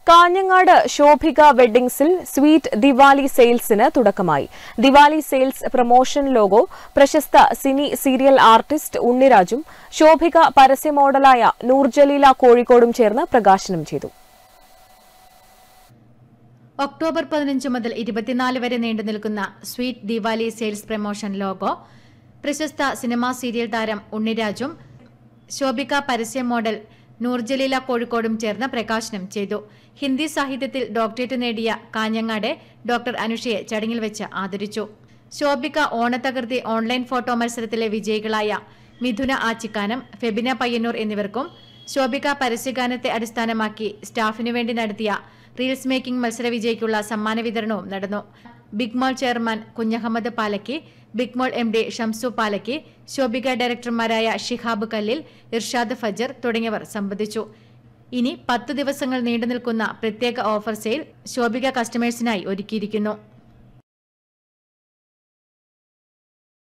കാഞ്ഞങ്ങാട് ശോഭിക വെഡ്ഡിംഗ്സിൽ സ്വീറ്റ് ദിവാലി സെയിൽസിന് തുടക്കമായി ദിവാലി സെയിൽസ് പ്രൊമോഷൻ ലോഗോ പ്രശസ്ത സിനി സീരിയൽ ആർട്ടിസ്റ്റ് ഉണ്ണിരാജും ശോഭിക പരസ്യ മോഡലായ നൂർജലീല കോഴിക്കോടും ചേർന്ന് പ്രകാശനം ചെയ്തു ഒക്ടോബർ പതിനഞ്ച് മുതൽ ഇരുപത്തിനാല് വരെ നീണ്ടു നിൽക്കുന്ന sweet Diwali sales promotion logo പ്രശസ്ത സിനിമാ സീരിയൽ താരം ഉണ്ണിരാജും ശോഭിക പരസ്യ മോഡൽ നൂർജലീല കോഴിക്കോടും ചേർന്ന് പ്രകാശനം ചെയ്തു ഹിന്ദി സാഹിത്യത്തിൽ ഡോക്ടറേറ്റ് നേടിയ കാഞ്ഞങ്ങാട് ഡോക്ടർ അനുഷയെ ചടങ്ങിൽ വെച്ച് ആദരിച്ചു ശോഭിക ഓണത്തകൃതി ഓൺലൈൻ ഫോട്ടോ മത്സരത്തിലെ വിജയികളായ മിഥുന ആച്ചിക്കാനം ഫെബിന പയ്യന്നൂർ എന്നിവർക്കും ശോഭിക പരസ്യഗാനത്തെ അടിസ്ഥാനമാക്കി സ്റ്റാഫിനു വേണ്ടി നടത്തിയ റീൽസ് മേക്കിംഗ് മത്സര വിജയിക്കുള്ള സമ്മാന വിതരണവും നടന്നു big mall chairman Kunhahammad Palakki big mall M D Shamsu Palakki Shobhika ഡയറക്ടർമാരായ ഷിഹാബ് കല്ലിൽ ഇർഷാദ് ഫജർ തുടങ്ങിയവർ സംബന്ധിച്ചു ഇനി പത്ത് ദിവസങ്ങൾ നീണ്ടു നിൽക്കുന്ന പ്രത്യേക ഓഫർ സെയിൽ ശോഭിക കസ്റ്റമേഴ്സിനായി ഒരുക്കിയിരിക്കുന്നു